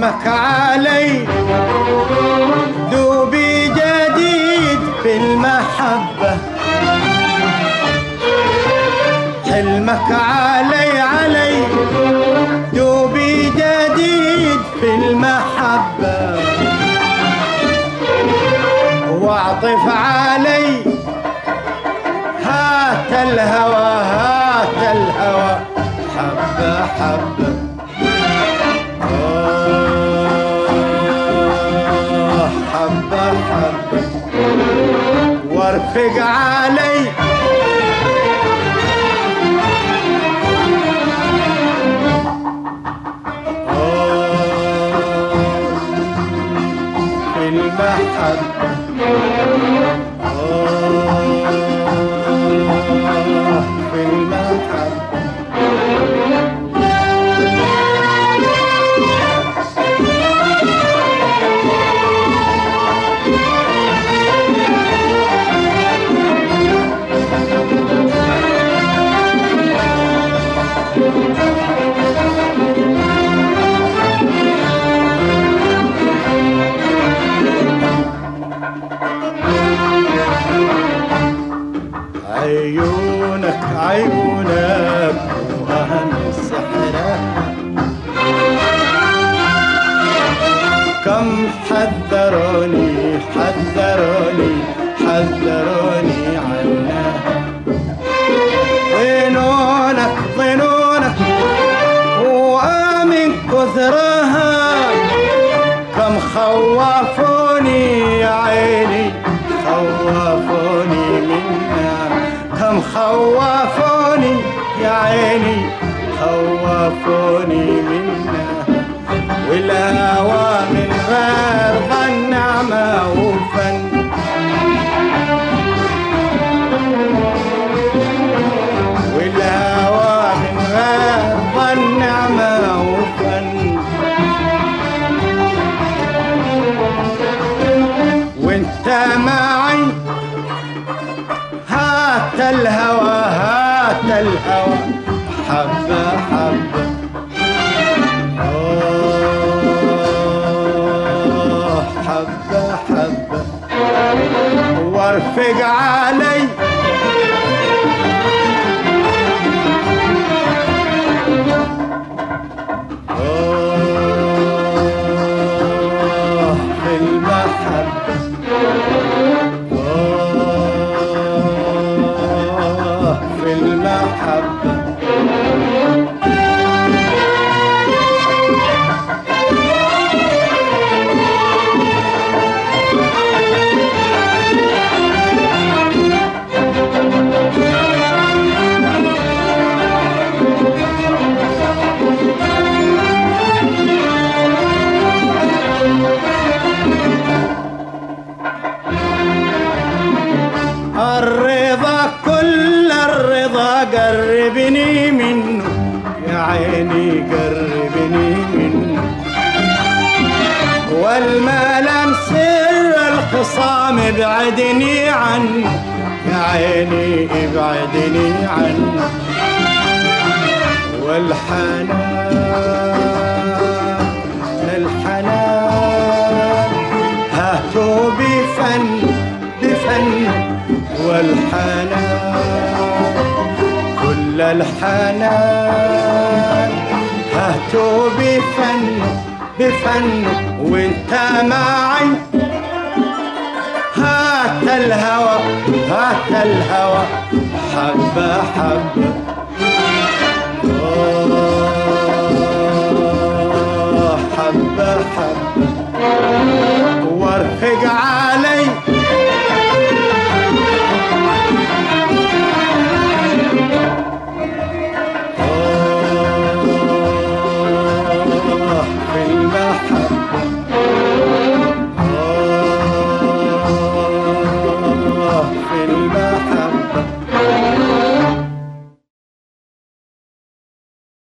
حلمك علي دوبي جديد في المحبة حلمك علي علي دوبي جديد في المحبة واعطف علي هات الهوى هات الهوى حبة حبة آه، حبة حبة وارفق علي آه، في المحبة آه، في المحبة عيونك عيونك وهم سحرك كم حذروني حذروني حذروني عنها ظنونك ظنونك ومن كثرها كم خوفوني يا عيني خوفوني منا كم خوفوني يا عيني خوفوني منا والهوى من غير ظن نعمة وفن والهوى من غير ظن نعمة وفن وانت معي هات الهوى هات الهوى حبة حبة آه، حبة حبة وارفق علي آه، في المحبة آه، في المحبة الرضا كل الرضا قربني منه يا عيني قربني منه والملام سر الخصام ابعدني عنه يا عيني ابعدني عنه والحنان الحنان هاتوا بفن بفن والحنان كل الحنان هاتوا بفن بفن وانت معي هات الهوى هات الهوى حبة حبة آه، حبة حبة